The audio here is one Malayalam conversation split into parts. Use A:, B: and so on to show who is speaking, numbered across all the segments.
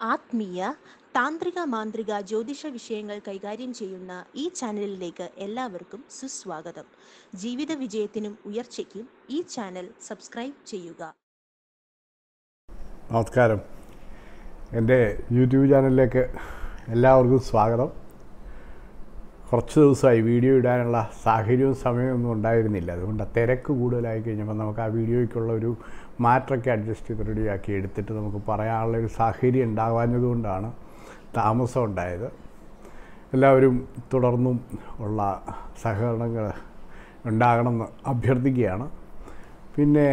A: ആത്മീയ താന്ത്രിക മാന്ത്രിക ജ്യോതിഷ വിഷയങ്ങൾ കൈകാര്യം ചെയ്യുന്ന ഈ ചാനലിലേക്ക് എല്ലാവർക്കും സുസ്വാഗതം ജീവിത വിജയത്തിനും ഉയർച്ചയ്ക്കും ഈ ചാനൽ സബ്സ്ക്രൈബ് ചെയ്യുക
B: നമസ്കാരം എൻ്റെ യൂട്യൂബ് ചാനലിലേക്ക് എല്ലാവർക്കും സ്വാഗതം കുറച്ച് ദിവസമായി വീഡിയോ ഇടാനുള്ള സാഹചര്യവും സമയമൊന്നും ഉണ്ടായിരുന്നില്ല അതുകൊണ്ട് ആ തിരക്ക് കൂടുതലായി കഴിഞ്ഞപ്പോൾ നമുക്ക് ആ വീഡിയോയ്ക്കുള്ള ഒരു മാറ്റമൊക്കെ അഡ്ജസ്റ്റ് ചെയ്ത് റെഡിയാക്കി എടുത്തിട്ട് നമുക്ക് പറയാനുള്ള ഒരു സാഹചര്യം ഉണ്ടാകാഞ്ഞതുകൊണ്ടാണ് താമസം ഉണ്ടായത് എല്ലാവരും തുടർന്നും ഉള്ള സഹകരണങ്ങൾ ഉണ്ടാകണമെന്ന് അഭ്യർത്ഥിക്കുകയാണ് പിന്നെ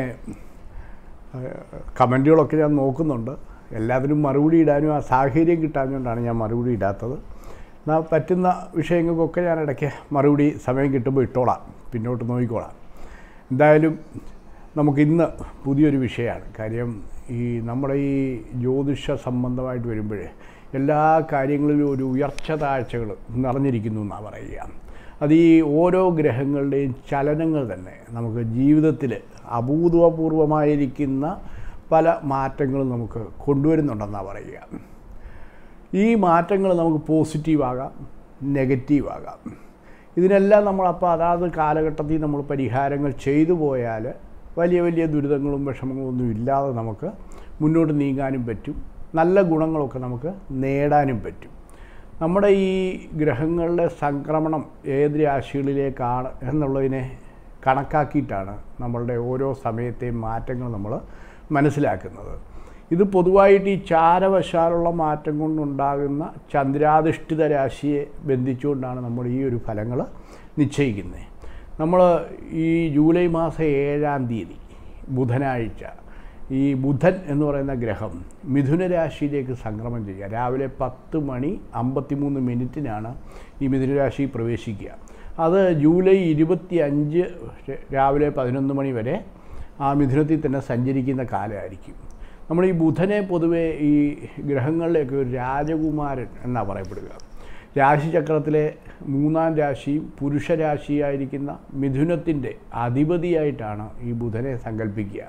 B: കമൻറ്റുകളൊക്കെ ഞാൻ നോക്കുന്നുണ്ട് എല്ലാത്തിനും മറുപടി ഇടാനും ആ സാഹചര്യം കിട്ടാഞ്ഞുകൊണ്ടാണ് ഞാൻ മറുപടി ഇടാത്തത് എന്നാൽ പറ്റുന്ന വിഷയങ്ങൾക്കൊക്കെ ഞാൻ ഇടയ്ക്ക് മറുപടി സമയം കിട്ടുമ്പോൾ ഇട്ടോളാം പിന്നോട്ട് നോക്കിക്കോളാം എന്തായാലും നമുക്കിന്ന് പുതിയൊരു വിഷയമാണ് കാര്യം ഈ നമ്മുടെ ഈ ജ്യോതിഷ സംബന്ധമായിട്ട് വരുമ്പോഴേ എല്ലാ കാര്യങ്ങളിലും ഒരു ഉയർച്ച താഴ്ചകൾ നിറഞ്ഞിരിക്കുന്നു എന്നാണ് പറയുക അത് ഈ ഓരോ ഗ്രഹങ്ങളുടെയും ചലനങ്ങൾ തന്നെ നമുക്ക് ജീവിതത്തിൽ അഭൂതപൂർവമായിരിക്കുന്ന പല മാറ്റങ്ങളും നമുക്ക് കൊണ്ടുവരുന്നുണ്ടെന്നാണ് പറയുക ഈ മാറ്റങ്ങൾ നമുക്ക് പോസിറ്റീവാകാം നെഗറ്റീവാകാം ഇതിനെല്ലാം നമ്മളപ്പോൾ അതാത് കാലഘട്ടത്തിൽ നമ്മൾ പരിഹാരങ്ങൾ ചെയ്തു പോയാൽ വലിയ വലിയ ദുരിതങ്ങളും വിഷമങ്ങളും ഒന്നും ഇല്ലാതെ നമുക്ക് മുന്നോട്ട് നീങ്ങാനും പറ്റും നല്ല ഗുണങ്ങളൊക്കെ നമുക്ക് നേടാനും പറ്റും നമ്മുടെ ഈ ഗ്രഹങ്ങളുടെ സംക്രമണം ഏത് രാശികളിലേക്കാണ് എന്നുള്ളതിനെ കണക്കാക്കിയിട്ടാണ് നമ്മളുടെ ഓരോ സമയത്തെയും മാറ്റങ്ങൾ നമ്മൾ മനസ്സിലാക്കുന്നത് ഇത് പൊതുവായിട്ട് ഈ ചാരവശാലുള്ള മാറ്റം കൊണ്ടുണ്ടാകുന്ന ചന്ദ്രാധിഷ്ഠിത രാശിയെ ബന്ധിച്ചുകൊണ്ടാണ് നമ്മൾ ഈ ഒരു ഫലങ്ങൾ നിശ്ചയിക്കുന്നത് നമ്മൾ ഈ ജൂലൈ മാസം ഏഴാം തീയതി ബുധനാഴ്ച ഈ ബുധൻ എന്ന് പറയുന്ന ഗ്രഹം മിഥുന രാശിയിലേക്ക് സംക്രമം ചെയ്യുക രാവിലെ പത്ത് മണി അമ്പത്തിമൂന്ന് മിനിറ്റിനാണ് ഈ മിഥുന രാശി പ്രവേശിക്കുക അത് ജൂലൈ ഇരുപത്തി അഞ്ച് രാവിലെ പതിനൊന്ന് മണി വരെ ആ മിഥുനത്തിൽ തന്നെ സഞ്ചരിക്കുന്ന കാലമായിരിക്കും നമ്മൾ ഈ ബുധനെ പൊതുവെ ഈ ഗ്രഹങ്ങളിലേക്ക് ഒരു രാജകുമാരൻ എന്നാണ് പറയപ്പെടുക രാശിചക്രത്തിലെ മൂന്നാം രാശിയും പുരുഷ രാശിയായിരിക്കുന്ന മിഥുനത്തിൻ്റെ അധിപതിയായിട്ടാണ് ഈ ബുധനെ സങ്കല്പിക്കുക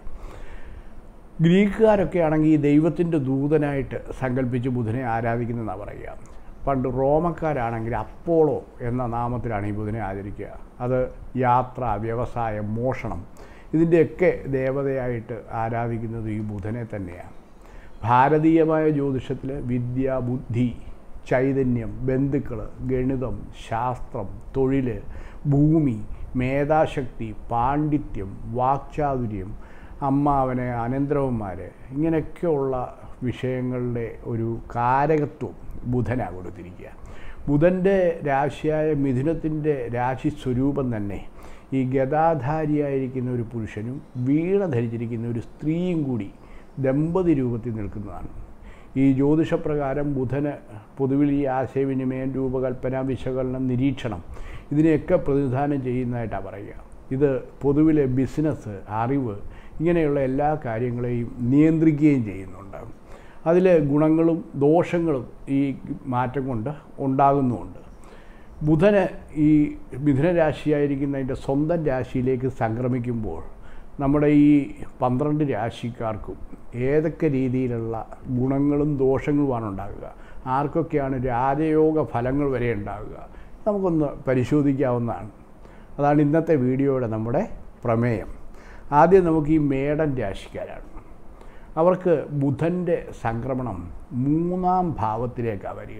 B: ഗ്രീക്കുകാരൊക്കെ ആണെങ്കിൽ ഈ ദൈവത്തിൻ്റെ ദൂതനായിട്ട് സങ്കല്പിച്ച് ബുധനെ ആരാധിക്കുന്നതെന്നാണ് പറയുക പണ്ട് റോമക്കാരാണെങ്കിൽ അപ്പോളോ എന്ന നാമത്തിലാണ് ഈ ബുധനെ ആചരിക്കുക അത് യാത്ര വ്യവസായം മോഷണം ഇതിൻ്റെയൊക്കെ ദേവതയായിട്ട് ആരാധിക്കുന്നത് ഈ ബുധനെ തന്നെയാണ് ഭാരതീയമായ ജ്യോതിഷത്തിൽ വിദ്യ ബുദ്ധി ചൈതന്യം ബന്ധുക്കൾ ഗണിതം ശാസ്ത്രം തൊഴിൽ ഭൂമി മേധാശക്തി പാണ്ഡിത്യം വാക്ചാതുര്യം അമ്മാവനെ അനന്തരവന്മാർ ഇങ്ങനെയൊക്കെയുള്ള വിഷയങ്ങളുടെ ഒരു കാരകത്വം ബുധനാണ് കൊടുത്തിരിക്കുക ബുധൻ്റെ രാശിയായ മിഥുനത്തിൻ്റെ രാശി സ്വരൂപം തന്നെ ഈ ഗതാധാരിയായിരിക്കുന്ന ഒരു പുരുഷനും വീണ ധരിച്ചിരിക്കുന്ന ഒരു സ്ത്രീയും കൂടി ദമ്പതി രൂപത്തിൽ നിൽക്കുന്നതാണ് ഈ ജ്യോതിഷപ്രകാരം ബുധന് പൊതുവിൽ ഈ ആശയവിനിമയം രൂപകൽപ്പന വിശകലനം നിരീക്ഷണം ഇതിനെയൊക്കെ പ്രതിനിധാനം ചെയ്യുന്നതായിട്ടാണ് പറയുക ഇത് പൊതുവിലെ ബിസിനസ് അറിവ് ഇങ്ങനെയുള്ള എല്ലാ കാര്യങ്ങളെയും നിയന്ത്രിക്കുകയും ചെയ്യുന്നുണ്ട് അതിൽ ഗുണങ്ങളും ദോഷങ്ങളും ഈ മാറ്റം കൊണ്ട് ഉണ്ടാകുന്നുമുണ്ട് ബുധന് ഈ മിഥുന രാശിയായിരിക്കുന്നതിൻ്റെ സ്വന്തം രാശിയിലേക്ക് സംക്രമിക്കുമ്പോൾ നമ്മുടെ ഈ പന്ത്രണ്ട് രാശിക്കാർക്കും ഏതൊക്കെ രീതിയിലുള്ള ഗുണങ്ങളും ദോഷങ്ങളുമാണ് ഉണ്ടാകുക ആർക്കൊക്കെയാണ് രാജയോഗ ഫലങ്ങൾ വരെ ഉണ്ടാകുക നമുക്കൊന്ന് പരിശോധിക്കാവുന്നതാണ് അതാണ് ഇന്നത്തെ വീഡിയോയുടെ നമ്മുടെ പ്രമേയം ആദ്യം നമുക്ക് ഈ മേടൻ രാശിക്കാരാണ് അവർക്ക് ബുധൻ്റെ സംക്രമണം മൂന്നാം ഭാവത്തിലേക്കാണ് വരിക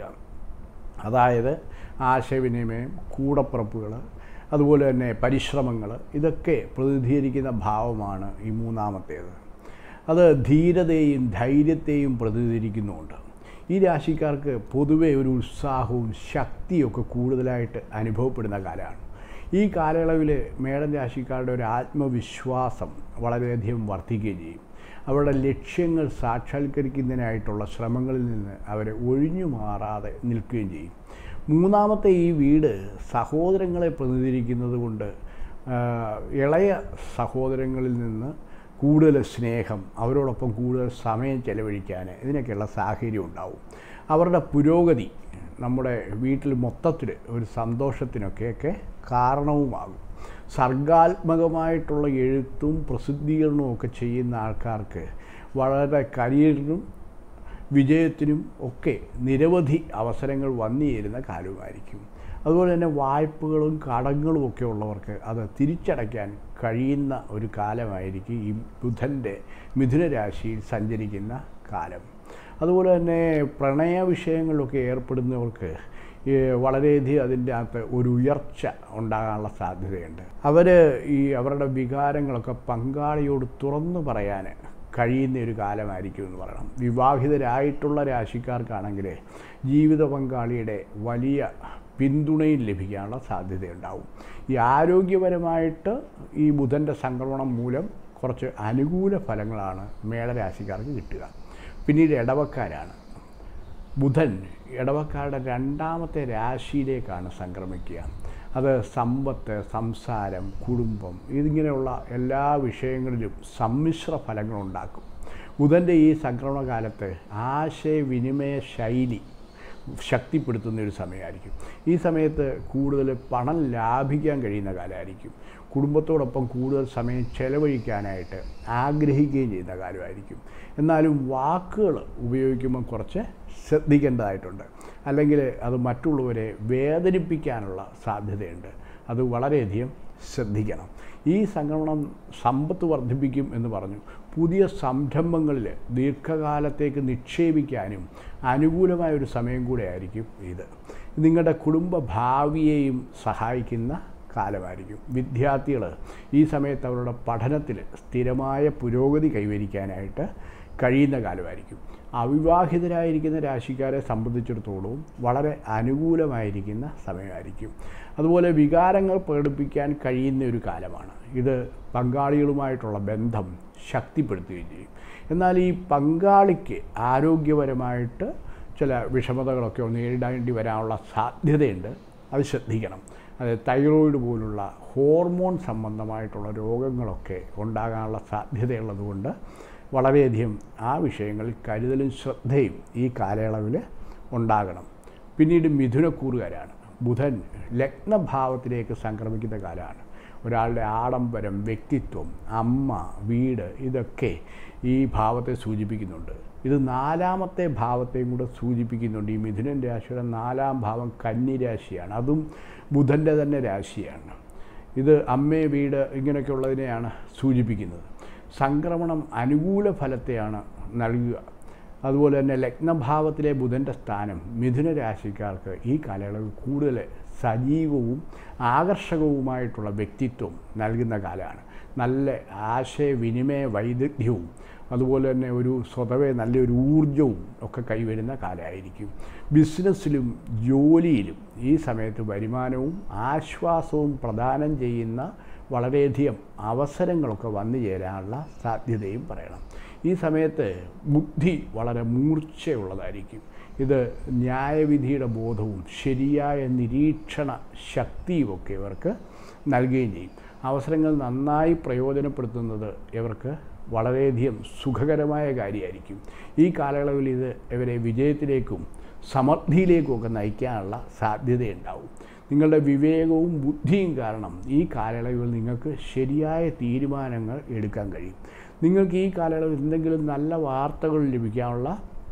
B: അതായത് ആശയവിനിമയം കൂടപ്പിറപ്പുകൾ അതുപോലെ തന്നെ പരിശ്രമങ്ങൾ ഇതൊക്കെ പ്രതിനിധീകരിക്കുന്ന ഭാവമാണ് ഈ മൂന്നാമത്തേത് അത് ധീരതയും ധൈര്യത്തെയും പ്രതിനിധീകരിക്കുന്നുമുണ്ട് ഈ രാശിക്കാർക്ക് പൊതുവെ ഒരു ഉത്സാഹവും ശക്തിയൊക്കെ കൂടുതലായിട്ട് അനുഭവപ്പെടുന്ന കാലമാണ് ഈ കാലയളവിൽ മേടൻ രാശിക്കാരുടെ ഒരു ആത്മവിശ്വാസം വളരെയധികം വർദ്ധിക്കുകയും ചെയ്യും അവരുടെ ലക്ഷ്യങ്ങൾ സാക്ഷാത്കരിക്കുന്നതിനായിട്ടുള്ള ശ്രമങ്ങളിൽ നിന്ന് അവരെ ഒഴിഞ്ഞു മാറാതെ നിൽക്കുകയും ചെയ്യും മൂന്നാമത്തെ ഈ വീട് സഹോദരങ്ങളെ പ്രതിനിധീകരിക്കുന്നത് കൊണ്ട് ഇളയ സഹോദരങ്ങളിൽ നിന്ന് കൂടുതൽ സ്നേഹം അവരോടൊപ്പം കൂടുതൽ സമയം ചെലവഴിക്കാൻ ഇതിനൊക്കെയുള്ള സാഹചര്യം ഉണ്ടാവും അവരുടെ പുരോഗതി നമ്മുടെ വീട്ടിൽ മൊത്തത്തിൽ ഒരു സന്തോഷത്തിനൊക്കെയൊക്കെ കാരണവുമാകും സർഗാത്മകമായിട്ടുള്ള എഴുത്തും പ്രസിദ്ധീകരണവും ഒക്കെ ചെയ്യുന്ന ആൾക്കാർക്ക് വളരെ കരിയറിനും വിജയത്തിനും ഒക്കെ നിരവധി അവസരങ്ങൾ വന്നു ചേരുന്ന കാലവുമായിരിക്കും അതുപോലെ തന്നെ വായ്പകളും കടങ്ങളും ഒക്കെ ഉള്ളവർക്ക് അത് തിരിച്ചടയ്ക്കാൻ കഴിയുന്ന ഒരു കാലമായിരിക്കും ഈ ബുധൻ്റെ മിഥുനരാശിയിൽ സഞ്ചരിക്കുന്ന കാലം അതുപോലെ തന്നെ പ്രണയ വിഷയങ്ങളിലൊക്കെ ഏർപ്പെടുന്നവർക്ക് ഈ വളരെയധികം അതിൻ്റെ അകത്ത് ഒരു ഉയർച്ച ഉണ്ടാകാനുള്ള സാധ്യതയുണ്ട് അവർ ഈ അവരുടെ വികാരങ്ങളൊക്കെ പങ്കാളിയോട് തുറന്നു പറയാൻ കഴിയുന്ന ഒരു കാലമായിരിക്കും എന്ന് പറയണം വിവാഹിതരായിട്ടുള്ള രാശിക്കാർക്കാണെങ്കിൽ ജീവിത പങ്കാളിയുടെ വലിയ പിന്തുണയും ലഭിക്കാനുള്ള സാധ്യതയുണ്ടാവും ഈ ആരോഗ്യപരമായിട്ട് ഈ ബുധൻ്റെ സംക്രമണം മൂലം കുറച്ച് അനുകൂല ഫലങ്ങളാണ് മേടരാശിക്കാർക്ക് കിട്ടുക പിന്നീട് ഇടവക്കാരാണ് ബുധൻ ഇടവക്കാരുടെ രണ്ടാമത്തെ രാശിയിലേക്കാണ് സംക്രമിക്കുക അത് സമ്പത്ത് സംസാരം കുടുംബം ഇതിങ്ങനെയുള്ള എല്ലാ വിഷയങ്ങളിലും സമ്മിശ്ര ഫലങ്ങളുണ്ടാക്കും ബുധൻ്റെ ഈ സംക്രമണ കാലത്ത് ആശയവിനിമയ ശൈലി ശക്തിപ്പെടുത്തുന്ന ഒരു സമയമായിരിക്കും ഈ സമയത്ത് കൂടുതൽ പണം ലാഭിക്കാൻ കഴിയുന്ന കാലമായിരിക്കും കുടുംബത്തോടൊപ്പം കൂടുതൽ സമയം ചെലവഴിക്കാനായിട്ട് ആഗ്രഹിക്കുകയും ചെയ്യുന്ന കാലമായിരിക്കും എന്നാലും വാക്കുകൾ ഉപയോഗിക്കുമ്പോൾ കുറച്ച് ശ്രദ്ധിക്കേണ്ടതായിട്ടുണ്ട് അല്ലെങ്കിൽ അത് മറ്റുള്ളവരെ വേദനിപ്പിക്കാനുള്ള സാധ്യതയുണ്ട് അത് വളരെയധികം ശ്രദ്ധിക്കണം ഈ സംക്രമണം സമ്പത്ത് വർദ്ധിപ്പിക്കും എന്ന് പറഞ്ഞു പുതിയ സംരംഭങ്ങളിൽ ദീർഘകാലത്തേക്ക് നിക്ഷേപിക്കാനും അനുകൂലമായ ഒരു സമയം കൂടെ ആയിരിക്കും ഇത് നിങ്ങളുടെ കുടുംബ ഭാവിയെയും സഹായിക്കുന്ന കാലമായിരിക്കും വിദ്യാർത്ഥികൾ ഈ സമയത്ത് അവരുടെ പഠനത്തിൽ സ്ഥിരമായ പുരോഗതി കൈവരിക്കാനായിട്ട് കഴിയുന്ന കാലമായിരിക്കും അവിവാഹിതരായിരിക്കുന്ന രാശിക്കാരെ സംബന്ധിച്ചിടത്തോളം വളരെ അനുകൂലമായിരിക്കുന്ന സമയമായിരിക്കും അതുപോലെ വികാരങ്ങൾ പ്രകടിപ്പിക്കാൻ കഴിയുന്ന ഒരു കാലമാണ് ഇത് പങ്കാളികളുമായിട്ടുള്ള ബന്ധം ശക്തിപ്പെടുത്തുകയും ചെയ്യും എന്നാൽ ഈ പങ്കാളിക്ക് ആരോഗ്യപരമായിട്ട് ചില വിഷമതകളൊക്കെ നേരിടേണ്ടി വരാനുള്ള സാധ്യതയുണ്ട് അത് ശ്രദ്ധിക്കണം അത് തൈറോയിഡ് പോലുള്ള ഹോർമോൺ സംബന്ധമായിട്ടുള്ള രോഗങ്ങളൊക്കെ ഉണ്ടാകാനുള്ള സാധ്യതയുള്ളതുകൊണ്ട് വളരെയധികം ആ വിഷയങ്ങളിൽ കരുതലും ശ്രദ്ധയും ഈ കാലയളവിൽ ഉണ്ടാകണം പിന്നീട് മിഥുനക്കൂറുകാരാണ് ബുധൻ ലഗ്നഭാവത്തിലേക്ക് സംക്രമിക്കുന്ന കാലമാണ് ഒരാളുടെ ആഡംബരം വ്യക്തിത്വം അമ്മ വീട് ഇതൊക്കെ ഈ ഭാവത്തെ സൂചിപ്പിക്കുന്നുണ്ട് ഇത് നാലാമത്തെ ഭാവത്തെയും കൂടെ സൂചിപ്പിക്കുന്നുണ്ട് ഈ മിഥുനൻ രാശിയുടെ നാലാം ഭാവം കന്നി രാശിയാണ് അതും ബുധൻ്റെ തന്നെ രാശിയാണ് ഇത് അമ്മേ വീട് ഇങ്ങനെയൊക്കെ ഉള്ളതിനെയാണ് സൂചിപ്പിക്കുന്നത് സംക്രമണം അനുകൂല ഫലത്തെയാണ് നൽകുക അതുപോലെ തന്നെ ലഗ്നഭാവത്തിലെ ബുധൻ്റെ സ്ഥാനം മിഥുന രാശിക്കാർക്ക് ഈ കാലയളവിൽ കൂടുതൽ സജീവവും ആകർഷകവുമായിട്ടുള്ള വ്യക്തിത്വം നൽകുന്ന കാലമാണ് നല്ല ആശയവിനിമയ വൈദഗ്ധ്യവും അതുപോലെ തന്നെ ഒരു സ്വതവേ നല്ലൊരു ഊർജവും ഒക്കെ കൈവരുന്ന കാലമായിരിക്കും ബിസിനസ്സിലും ജോലിയിലും ഈ സമയത്ത് വരുമാനവും ആശ്വാസവും പ്രദാനം ചെയ്യുന്ന വളരെയധികം അവസരങ്ങളൊക്കെ വന്നു ചേരാനുള്ള സാധ്യതയും പറയണം ഈ സമയത്ത് ബുദ്ധി വളരെ മൂർച്ചയുള്ളതായിരിക്കും ഇത് ന്യായവിധിയുടെ ബോധവും ശരിയായ നിരീക്ഷണ ശക്തിയുമൊക്കെ ഇവർക്ക് നൽകുകയും ചെയ്യും അവസരങ്ങൾ നന്നായി പ്രയോജനപ്പെടുത്തുന്നത് ഇവർക്ക് വളരെയധികം സുഖകരമായ കാര്യമായിരിക്കും ഈ കാലയളവിൽ ഇത് ഇവരെ വിജയത്തിലേക്കും സമൃദ്ധിയിലേക്കും ഒക്കെ നയിക്കാനുള്ള സാധ്യതയുണ്ടാവും നിങ്ങളുടെ വിവേകവും ബുദ്ധിയും കാരണം ഈ കാലയളവിൽ നിങ്ങൾക്ക് ശരിയായ തീരുമാനങ്ങൾ എടുക്കാൻ കഴിയും നിങ്ങൾക്ക് ഈ കാലയളവിൽ എന്തെങ്കിലും നല്ല വാർത്തകൾ ലഭിക്കാനുള്ള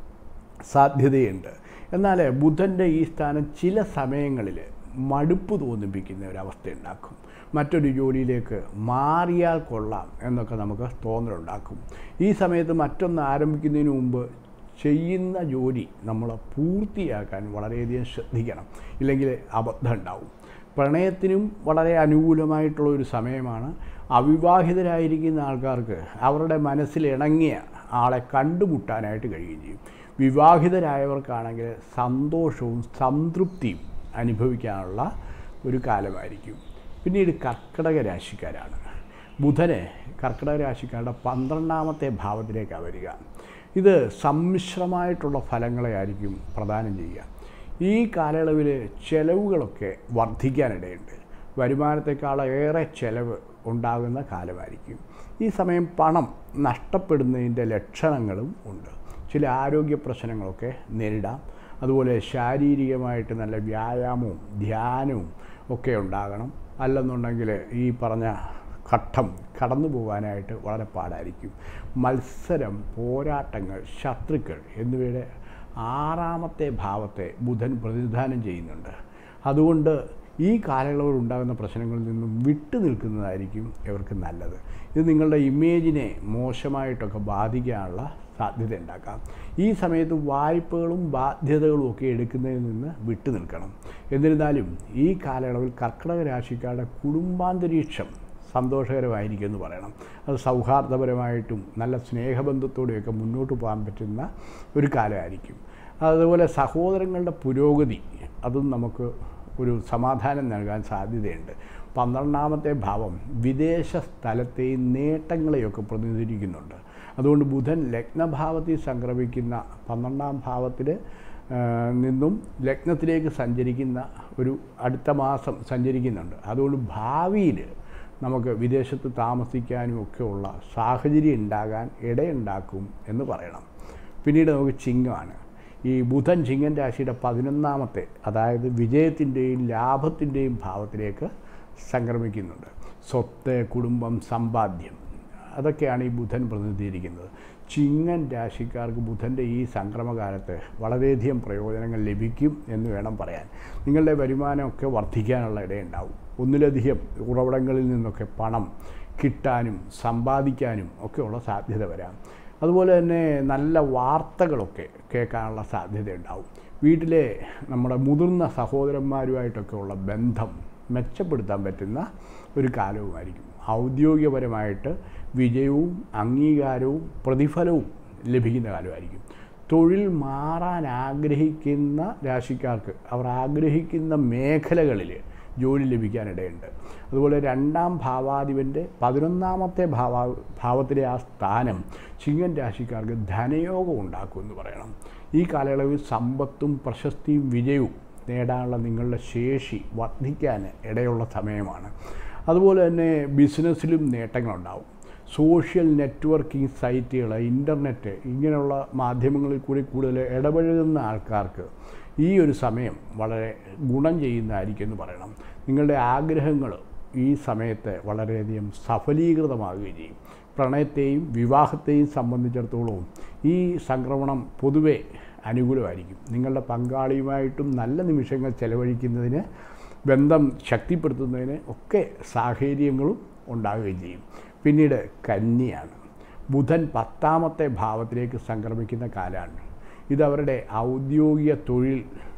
B: സാധ്യതയുണ്ട് എന്നാൽ ബുധൻ്റെ ഈ സ്ഥാനം ചില സമയങ്ങളിൽ മടുപ്പ് തോന്നിപ്പിക്കുന്ന ഒരവസ്ഥ ഉണ്ടാക്കും മറ്റൊരു ജോലിയിലേക്ക് മാറിയാൽ കൊള്ളാം എന്നൊക്കെ നമുക്ക് തോന്നലുണ്ടാക്കും ഈ സമയത്ത് മറ്റൊന്ന് ആരംഭിക്കുന്നതിന് മുമ്പ് ചെയ്യുന്ന ജോലി നമ്മൾ പൂർത്തിയാക്കാൻ വളരെയധികം ശ്രദ്ധിക്കണം ഇല്ലെങ്കിൽ അബദ്ധം ഉണ്ടാവും പ്രണയത്തിനും വളരെ അനുകൂലമായിട്ടുള്ള ഒരു സമയമാണ് അവിവാഹിതരായിരിക്കുന്ന ആൾക്കാർക്ക് അവരുടെ മനസ്സിൽ ഇണങ്ങിയ ആളെ കണ്ടുമുട്ടാനായിട്ട് കഴിയുകയും ചെയ്യും വിവാഹിതരായവർക്കാണെങ്കിൽ സന്തോഷവും സംതൃപ്തിയും അനുഭവിക്കാനുള്ള ഒരു കാലമായിരിക്കും പിന്നീട് കർക്കിടക രാശിക്കാരാണ് ബുധന് കർക്കിടക രാശിക്കാരുടെ പന്ത്രണ്ടാമത്തെ ഭാവത്തിലേക്കാണ് വരിക ഇത് സമ്മിശ്രമായിട്ടുള്ള ഫലങ്ങളെ ആയിരിക്കും പ്രദാനം ചെയ്യുക ഈ കാലയളവിൽ ചെലവുകളൊക്കെ വർദ്ധിക്കാനിടയുണ്ട് വരുമാനത്തെക്കാളേറെ ചെലവ് ഉണ്ടാകുന്ന കാലമായിരിക്കും ഈ സമയം പണം നഷ്ടപ്പെടുന്നതിൻ്റെ ലക്ഷണങ്ങളും ഉണ്ട് ചില ആരോഗ്യ പ്രശ്നങ്ങളൊക്കെ നേരിടാം അതുപോലെ ശാരീരികമായിട്ട് നല്ല വ്യായാമവും ധ്യാനവും ഒക്കെ ഉണ്ടാകണം അല്ലെന്നുണ്ടെങ്കിൽ ഈ പറഞ്ഞ ഘട്ടം കടന്നു പോകാനായിട്ട് വളരെ പാടായിരിക്കും മത്സരം പോരാട്ടങ്ങൾ ശത്രുക്കൾ എന്നിവയുടെ ആറാമത്തെ ഭാവത്തെ ബുധൻ പ്രതിനിധാനം ചെയ്യുന്നുണ്ട് അതുകൊണ്ട് ഈ കാലയളവിൽ ഉണ്ടാകുന്ന പ്രശ്നങ്ങളിൽ നിന്നും വിട്ടു നിൽക്കുന്നതായിരിക്കും ഇവർക്ക് നല്ലത് ഇത് നിങ്ങളുടെ ഇമേജിനെ മോശമായിട്ടൊക്കെ ബാധിക്കാനുള്ള സാധ്യത ഉണ്ടാക്കാം ഈ സമയത്ത് വായ്പകളും ബാധ്യതകളും ഒക്കെ എടുക്കുന്നതിൽ നിന്ന് വിട്ടു നിൽക്കണം എന്നിരുന്നാലും ഈ കാലയളവിൽ കർക്കിടക രാശിക്കാരുടെ കുടുംബാന്തരീക്ഷം സന്തോഷകരമായിരിക്കും എന്ന് പറയണം അത് സൗഹാർദ്ദപരമായിട്ടും നല്ല സ്നേഹബന്ധത്തോടെയൊക്കെ മുന്നോട്ട് പോകാൻ പറ്റുന്ന ഒരു കാലമായിരിക്കും അതുപോലെ സഹോദരങ്ങളുടെ പുരോഗതി അതും നമുക്ക് ഒരു സമാധാനം നൽകാൻ സാധ്യതയുണ്ട് പന്ത്രണ്ടാമത്തെ ഭാവം വിദേശ സ്ഥലത്തെയും നേട്ടങ്ങളെയൊക്കെ പ്രതിനിധീകരിക്കുന്നുണ്ട് അതുകൊണ്ട് ബുധൻ ലഗ്നഭാവത്തിൽ സംക്രമിക്കുന്ന പന്ത്രണ്ടാം ഭാവത്തിൽ നിന്നും ലഗ്നത്തിലേക്ക് സഞ്ചരിക്കുന്ന ഒരു അടുത്ത മാസം സഞ്ചരിക്കുന്നുണ്ട് അതുകൊണ്ട് ഭാവിയിൽ നമുക്ക് വിദേശത്ത് താമസിക്കാനും ഒക്കെയുള്ള സാഹചര്യം ഉണ്ടാകാൻ ഇടയുണ്ടാക്കും എന്ന് പറയണം പിന്നീട് നമുക്ക് ചിങ്ങമാണ് ഈ ബുധൻ ചിങ്ങൻ രാശിയുടെ പതിനൊന്നാമത്തെ അതായത് വിജയത്തിൻ്റെയും ലാഭത്തിൻ്റെയും ഭാവത്തിലേക്ക് സംക്രമിക്കുന്നുണ്ട് സ്വത്ത് കുടുംബം സമ്പാദ്യം അതൊക്കെയാണ് ഈ ബുധൻ പ്രതിനിധീകരിക്കുന്നത് ചിങ്ങൻ രാശിക്കാർക്ക് ബുധൻ്റെ ഈ സംക്രമകാലത്ത് വളരെയധികം പ്രയോജനങ്ങൾ ലഭിക്കും എന്ന് വേണം പറയാൻ നിങ്ങളുടെ വരുമാനമൊക്കെ വർദ്ധിക്കാനുള്ള ഇടയുണ്ടാവും ഒന്നിലധികം ഉറവിടങ്ങളിൽ നിന്നൊക്കെ പണം കിട്ടാനും സമ്പാദിക്കാനും ഒക്കെയുള്ള സാധ്യത വരാം അതുപോലെ തന്നെ നല്ല വാർത്തകളൊക്കെ കേൾക്കാനുള്ള സാധ്യതയുണ്ടാവും വീട്ടിലെ നമ്മുടെ മുതിർന്ന സഹോദരന്മാരുമായിട്ടൊക്കെ ഉള്ള ബന്ധം മെച്ചപ്പെടുത്താൻ പറ്റുന്ന ഒരു കാലവുമായിരിക്കും ഔദ്യോഗികപരമായിട്ട് വിജയവും അംഗീകാരവും പ്രതിഫലവും ലഭിക്കുന്ന കാലമായിരിക്കും തൊഴിൽ മാറാൻ ആഗ്രഹിക്കുന്ന രാശിക്കാർക്ക് അവർ ആഗ്രഹിക്കുന്ന മേഖലകളിൽ ജോലി ലഭിക്കാനിടയുണ്ട് അതുപോലെ രണ്ടാം ഭാവാധിപൻ്റെ പതിനൊന്നാമത്തെ ഭാവ ഭാവത്തിലെ ആ സ്ഥാനം ചിങ്ങൻ രാശിക്കാർക്ക് ധനയോഗം ഉണ്ടാക്കുമെന്ന് പറയണം ഈ കാലയളവിൽ സമ്പത്തും പ്രശസ്തിയും വിജയവും നേടാനുള്ള നിങ്ങളുടെ ശേഷി വർദ്ധിക്കാൻ ഇടയുള്ള സമയമാണ് അതുപോലെ തന്നെ ബിസിനസ്സിലും നേട്ടങ്ങളുണ്ടാവും സോഷ്യൽ നെറ്റ്വർക്കിംഗ് സൈറ്റുകൾ ഇൻ്റർനെറ്റ് ഇങ്ങനെയുള്ള മാധ്യമങ്ങളിൽ കൂടി കൂടുതൽ ഇടപഴകുന്ന ആൾക്കാർക്ക് ഈ ഒരു സമയം വളരെ ഗുണം ചെയ്യുന്നതായിരിക്കും എന്ന് പറയണം നിങ്ങളുടെ ആഗ്രഹങ്ങൾ ഈ സമയത്ത് വളരെയധികം സഫലീകൃതമാവുകയും ചെയ്യും പ്രണയത്തെയും വിവാഹത്തെയും സംബന്ധിച്ചിടത്തോളം ഈ സംക്രമണം പൊതുവെ അനുകൂലമായിരിക്കും നിങ്ങളുടെ പങ്കാളിയുമായിട്ടും നല്ല നിമിഷങ്ങൾ ചെലവഴിക്കുന്നതിന് ബന്ധം ശക്തിപ്പെടുത്തുന്നതിന് ഒക്കെ സാഹചര്യങ്ങളും ഉണ്ടാവുകയും ചെയ്യും പിന്നീട് കന്നിയാണ് ബുധൻ പത്താമത്തെ ഭാവത്തിലേക്ക് സംക്രമിക്കുന്ന കാലമാണ് ഇതവരുടെ ഔദ്യോഗിക തൊഴിൽ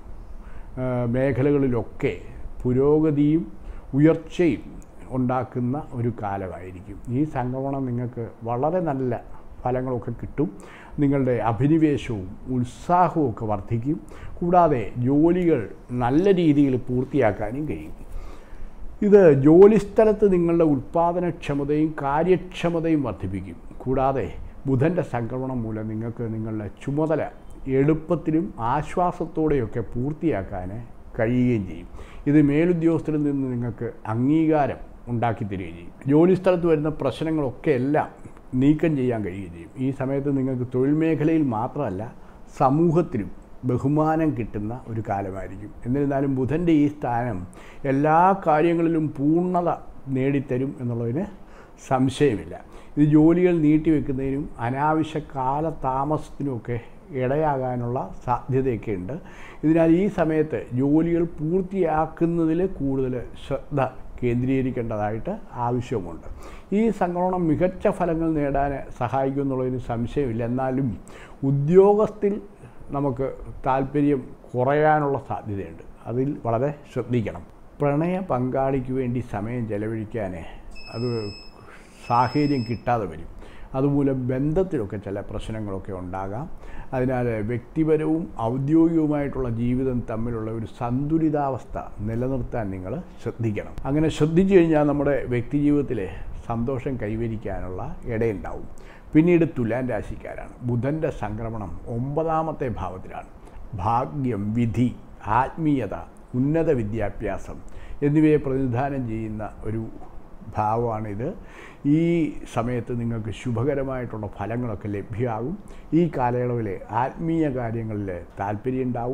B: ആ, മേഖലകളിലൊക്കെ പുരോഗതിയും ഉയർച്ചയും ഉണ്ടാക്കുന്ന ഒരു കാലമായിരിക്കും ഈ സംക്രമണം നിങ്ങൾക്ക് വളരെ നല്ല ഫലങ്ങളൊക്കെ കിട്ടും നിങ്ങളുടെ അഭിനിവേശവും ഉത്സാഹവും ഒക്കെ വർദ്ധിക്കും കൂടാതെ ജോലികൾ നല്ല രീതിയിൽ പൂർത്തിയാക്കാനും കഴിയും ഇത് ജോലിസ്ഥലത്ത് നിങ്ങളുടെ ഉൽപ്പാദനക്ഷമതയും കാര്യക്ഷമതയും വർദ്ധിപ്പിക്കും കൂടാതെ ബുധൻ്റെ സംക്രമണം മൂലം നിങ്ങൾക്ക് നിങ്ങളുടെ ചുമതല എളുപ്പത്തിലും ആശ്വാസത്തോടെയൊക്കെ പൂർത്തിയാക്കാൻ കഴിയുകയും ചെയ്യും ഇത് മേലുദ്യോഗസ്ഥരിൽ നിന്ന് നിങ്ങൾക്ക് അംഗീകാരം ഉണ്ടാക്കി തരികയും ചെയ്യും ജോലിസ്ഥലത്ത് വരുന്ന പ്രശ്നങ്ങളൊക്കെ എല്ലാം നീക്കം ചെയ്യാൻ കഴിയുകയും ചെയ്യും ഈ സമയത്ത് നിങ്ങൾക്ക് തൊഴിൽ മേഖലയിൽ മാത്രമല്ല സമൂഹത്തിലും ബഹുമാനം കിട്ടുന്ന ഒരു കാലമായിരിക്കും എന്നിരുന്നാലും ബുധൻ്റെ ഈ സ്ഥാനം എല്ലാ കാര്യങ്ങളിലും പൂർണ്ണത നേടിത്തരും എന്നുള്ളതിന് സംശയമില്ല ഇത് ജോലികൾ നീട്ടിവെക്കുന്നതിനും അനാവശ്യ കാലതാമസത്തിനുമൊക്കെ ഇടയാകാനുള്ള സാധ്യതയൊക്കെ ഉണ്ട് ഇതിനാൽ ഈ സമയത്ത് ജോലികൾ പൂർത്തിയാക്കുന്നതിൽ കൂടുതൽ ശ്രദ്ധ കേന്ദ്രീകരിക്കേണ്ടതായിട്ട് ആവശ്യമുണ്ട് ഈ സംക്രമണം മികച്ച ഫലങ്ങൾ നേടാൻ സഹായിക്കും എന്നുള്ളതിന് സംശയമില്ല എന്നാലും ഉദ്യോഗത്തിൽ നമുക്ക് താല്പര്യം കുറയാനുള്ള സാധ്യതയുണ്ട് അതിൽ വളരെ ശ്രദ്ധിക്കണം പ്രണയ പങ്കാളിക്ക് വേണ്ടി സമയം ചെലവഴിക്കാൻ അത് സാഹചര്യം കിട്ടാതെ വരും അതുമൂലം ബന്ധത്തിലൊക്കെ ചില പ്രശ്നങ്ങളൊക്കെ ഉണ്ടാകാം അതിനാൽ വ്യക്തിപരവും ഔദ്യോഗികവുമായിട്ടുള്ള ജീവിതം തമ്മിലുള്ള ഒരു സന്തുലിതാവസ്ഥ നിലനിർത്താൻ നിങ്ങൾ ശ്രദ്ധിക്കണം അങ്ങനെ ശ്രദ്ധിച്ചു കഴിഞ്ഞാൽ നമ്മുടെ വ്യക്തി ജീവിതത്തിലെ സന്തോഷം കൈവരിക്കാനുള്ള ഇടയുണ്ടാവും പിന്നീട് തുലാൻ രാശിക്കാരാണ് ബുധൻ്റെ സംക്രമണം ഒമ്പതാമത്തെ ഭാവത്തിലാണ് ഭാഗ്യം വിധി ആത്മീയത ഉന്നത വിദ്യാഭ്യാസം എന്നിവയെ പ്രതിനിധാനം ചെയ്യുന്ന ഒരു ഭാവമാണിത് ഈ സമയത്ത് നിങ്ങൾക്ക് ശുഭകരമായിട്ടുള്ള ഫലങ്ങളൊക്കെ ലഭ്യമാകും ഈ കാലയളവിൽ ആത്മീയ കാര്യങ്ങളിൽ താല്പര്യം ഉണ്ടാവും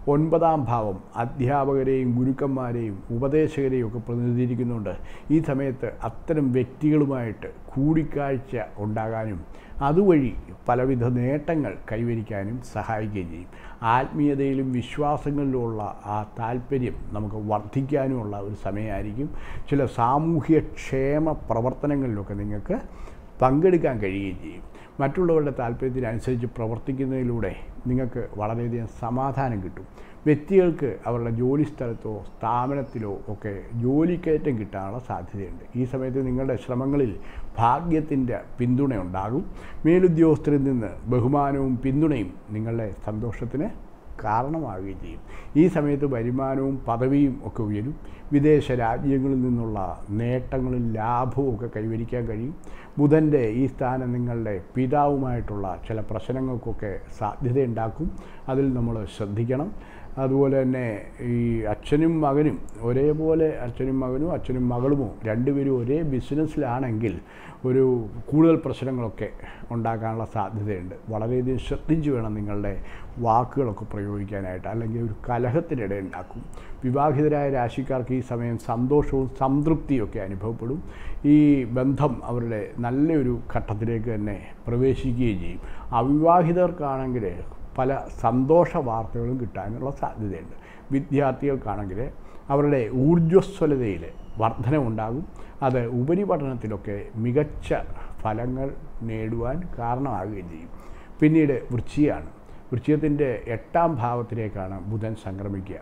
B: ഒൻപതാം ഭാവം അധ്യാപകരെയും ഗുരുക്കന്മാരെയും ഉപദേശകരെയും ഒക്കെ പ്രതിനിധീകരിക്കുന്നുണ്ട് ഈ സമയത്ത് അത്തരം വ്യക്തികളുമായിട്ട് കൂടിക്കാഴ്ച ഉണ്ടാകാനും അതുവഴി പലവിധ നേട്ടങ്ങൾ കൈവരിക്കാനും സഹായിക്കുകയും ചെയ്യും ആത്മീയതയിലും വിശ്വാസങ്ങളിലുമുള്ള ആ താല്പര്യം നമുക്ക് വർദ്ധിക്കാനുമുള്ള ഒരു സമയമായിരിക്കും ചില സാമൂഹ്യ ക്ഷേമ പ്രവർത്തനങ്ങളിലൊക്കെ നിങ്ങൾക്ക് പങ്കെടുക്കാൻ കഴിയുകയും ചെയ്യും മറ്റുള്ളവരുടെ താല്പര്യത്തിനനുസരിച്ച് പ്രവർത്തിക്കുന്നതിലൂടെ നിങ്ങൾക്ക് വളരെയധികം സമാധാനം കിട്ടും വ്യക്തികൾക്ക് അവരുടെ ജോലി സ്ഥലത്തോ സ്ഥാപനത്തിലോ ഒക്കെ ജോലിക്കയറ്റം കിട്ടാനുള്ള സാധ്യതയുണ്ട് ഈ സമയത്ത് നിങ്ങളുടെ ശ്രമങ്ങളിൽ ഭാഗ്യത്തിൻ്റെ പിന്തുണയുണ്ടാകും മേലുദ്യോഗസ്ഥരിൽ നിന്ന് ബഹുമാനവും പിന്തുണയും നിങ്ങളുടെ സന്തോഷത്തിന് കാരണമാവുകയും ചെയ്യും ഈ സമയത്ത് വരുമാനവും പദവിയും ഒക്കെ ഉയരും വിദേശ രാജ്യങ്ങളിൽ നിന്നുള്ള നേട്ടങ്ങളും ലാഭവും ഒക്കെ കൈവരിക്കാൻ കഴിയും ബുധൻ്റെ ഈ സ്ഥാനം നിങ്ങളുടെ പിതാവുമായിട്ടുള്ള ചില പ്രശ്നങ്ങൾക്കൊക്കെ സാധ്യതയുണ്ടാക്കും അതിൽ നമ്മൾ ശ്രദ്ധിക്കണം അതുപോലെ തന്നെ ഈ അച്ഛനും മകനും ഒരേപോലെ അച്ഛനും മകനും അച്ഛനും മകളുമോ രണ്ടുപേരും ഒരേ ബിസിനസ്സിലാണെങ്കിൽ ഒരു കൂടുതൽ പ്രശ്നങ്ങളൊക്കെ ഉണ്ടാക്കാനുള്ള സാധ്യതയുണ്ട് വളരെയധികം ശ്രദ്ധിച്ച് വേണം നിങ്ങളുടെ വാക്കുകളൊക്കെ പ്രയോഗിക്കാനായിട്ട് അല്ലെങ്കിൽ ഒരു കലഹത്തിനിട ഉണ്ടാക്കും വിവാഹിതരായ രാശിക്കാർക്ക് ഈ സമയം സന്തോഷവും സംതൃപ്തിയൊക്കെ അനുഭവപ്പെടും ഈ ബന്ധം അവരുടെ നല്ലൊരു ഘട്ടത്തിലേക്ക് തന്നെ പ്രവേശിക്കുകയും ചെയ്യും അവിവാഹിതർക്കാണെങ്കിൽ പല സന്തോഷ വാർത്തകളും കിട്ടാനുള്ള സാധ്യതയുണ്ട് വിദ്യാർത്ഥികൾക്കാണെങ്കിൽ അവരുടെ ഊർജ്ജസ്വലതയിൽ വർധനമുണ്ടാകും അത് ഉപരിപഠനത്തിലൊക്കെ മികച്ച ഫലങ്ങൾ നേടുവാൻ കാരണമാകുകയും ചെയ്യും പിന്നീട് വൃശ്ചികമാണ് വൃശ്ചികത്തിൻ്റെ എട്ടാം ഭാവത്തിലേക്കാണ് ബുധൻ സംക്രമിക്കുക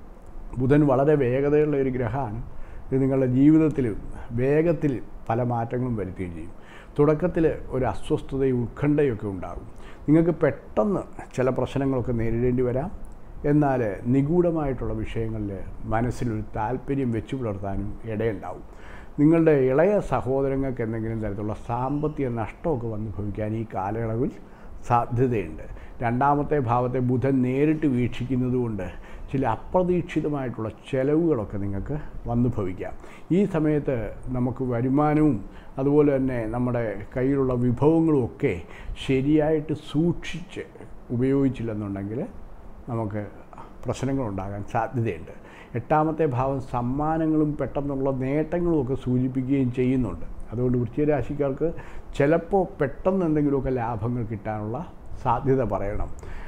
B: ബുധൻ വളരെ വേഗതയുള്ള ഒരു ഗ്രഹമാണ് ഇത് നിങ്ങളുടെ ജീവിതത്തിൽ വേഗത്തിൽ പല മാറ്റങ്ങളും വരുത്തുകയും ചെയ്യും തുടക്കത്തിൽ ഒരു അസ്വസ്ഥതയും ഉത്കണ്ഠയൊക്കെ ഉണ്ടാകും നിങ്ങൾക്ക് പെട്ടെന്ന് ചില പ്രശ്നങ്ങളൊക്കെ നേരിടേണ്ടി വരാം എന്നാൽ നിഗൂഢമായിട്ടുള്ള വിഷയങ്ങളിൽ മനസ്സിലൊരു താല്പര്യം വെച്ചു പുലർത്താനും ഇടയുണ്ടാവും നിങ്ങളുടെ ഇളയ സഹോദരങ്ങൾക്ക് എന്തെങ്കിലും തരത്തിലുള്ള സാമ്പത്തിക നഷ്ടമൊക്കെ വന്നു ഭവിക്കാൻ ഈ കാലയളവിൽ സാധ്യതയുണ്ട് രണ്ടാമത്തെ ഭാവത്തെ ബുധൻ നേരിട്ട് വീക്ഷിക്കുന്നതുകൊണ്ട് ചില അപ്രതീക്ഷിതമായിട്ടുള്ള ചെലവുകളൊക്കെ നിങ്ങൾക്ക് വന്നു ഭവിക്കാം ഈ സമയത്ത് നമുക്ക് വരുമാനവും അതുപോലെ തന്നെ നമ്മുടെ കയ്യിലുള്ള വിഭവങ്ങളും ഒക്കെ ശരിയായിട്ട് സൂക്ഷിച്ച് ഉപയോഗിച്ചില്ലെന്നുണ്ടെങ്കിൽ നമുക്ക് പ്രശ്നങ്ങളുണ്ടാകാൻ സാധ്യതയുണ്ട് എട്ടാമത്തെ ഭാവം സമ്മാനങ്ങളും പെട്ടെന്നുള്ള നേട്ടങ്ങളും ഒക്കെ സൂചിപ്പിക്കുകയും ചെയ്യുന്നുണ്ട് അതുകൊണ്ട് വൃശ്ചികരാശിക്കാർക്ക് ചിലപ്പോൾ പെട്ടെന്ന് എന്തെങ്കിലുമൊക്കെ ലാഭങ്ങൾ കിട്ടാനുള്ള സാധ്യത പറയണം